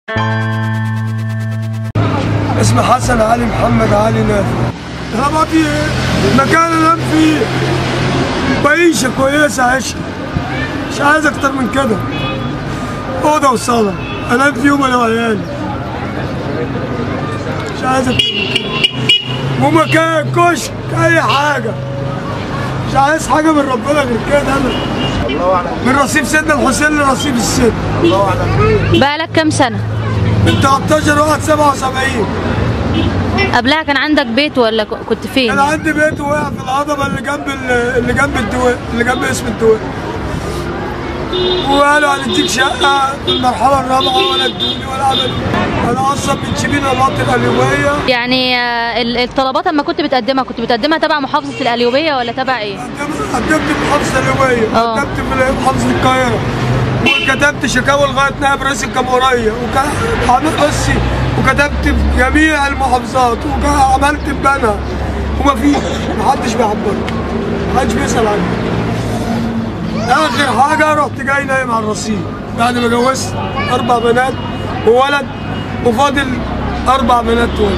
اسمي حسن علي محمد علي نافع طبعا في مكان انام فيه بعيشة كويسة عيشة مش عايز اكتر من كده اوضة وصالة انام فيهم انا وعيالي مش عايز اكتر من كده ومكان كشك اي حاجة مش عايز حاجة من ربنا غير كده انا من رصيف سيدنا الحسين لرصيف السد بقالك كام سنة؟ من 13 واحد 77 قبلها كان عندك بيت ولا ك- كنت فين؟ انا عندي بيت واقع في الهضبه اللي جنب ال- اللي جنب الدواء اللي جنب اسم الدواء وقالوا هنديك شقه في المرحله الرابعه ولا ادوني ولا عملوا انا اصلا من شبين مناطق اليوميه يعني آه، ال- الطلبات اما كنت بتقدمها كنت بتقدمها تبع محافظة القليوبية ولا تبع ايه؟ قدمت قدمت في محافظه اليوميه آه. قدمت في محافظه القاهره وكتبت شكاوى لغايه نائب رئيس الجمهوريه وعملت بصي وكتبت في جميع المحافظات وعملت في بنها وما في محدش بيعبرني محدش بيسال عني اخر حاجه رحت جاي نايم على الرصيف بعد ما جوزت اربع بنات وولد وفاضل اربع بنات ولد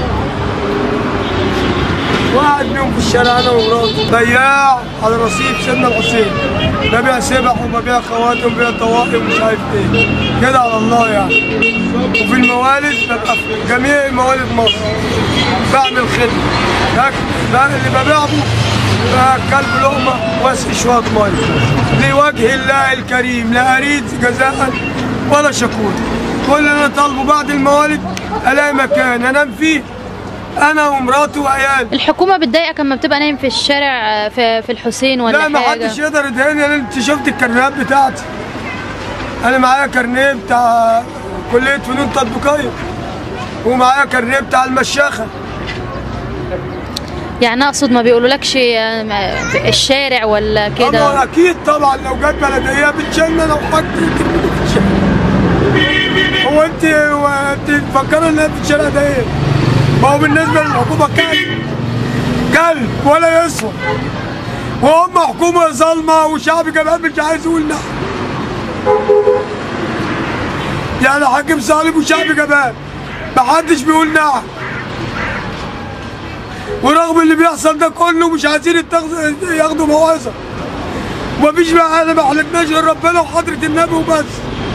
واحد منهم في الشارع انا ومراتي بياع على رصيف سيدنا الحسين ببيع سبح وببيع خواتم وببيع طواقم ومش عارف ايه كده على الله يعني وفي الموالد ببقى في جميع موالد مصر بعمل خدمه لكن ده اللي ببيعه كلب لقمه واسقي شويه ميه لوجه الله الكريم لا اريد جزاء ولا شكور كل اللي انا طالبه بعد الموالد الاقي مكان انام فيه انا ومراتي وعيالي الحكومة بتضايقك اما بتبقى نايم في الشارع آه، في, في الحسين ولا لا ما حاجة؟ حدش يقدر يدهني انا انت شفت الكارنيهات بتاعتي انا معايا كارنيه بتاع كليه فنون تطبيقيه ومعايا كارنيه بتاع المشاخه يعني اقصد ما بيقولولكش آه، ما- في الشارع ولا طبعا كده اكيد طبعا لو جت بلديه بتشن انا وحاجتي ترميني في الشارع هو انت هو انت مفكره انها في الشارع ده ايه؟ ما هو بالنسبه للحكومه كلب كلب ولا يسوى وهم حكومه ظالمه وشعب كمان مش عايز يقول نعم يعني حاكم ظالم وشعب كمان محدش بيقول نعم ورغم اللي بيحصل ده كله مش عايزين يتاخدوا- ياخدوا موعظه ومفيش بقى انا ما حلفناش غير ربنا وحضره النبي وبس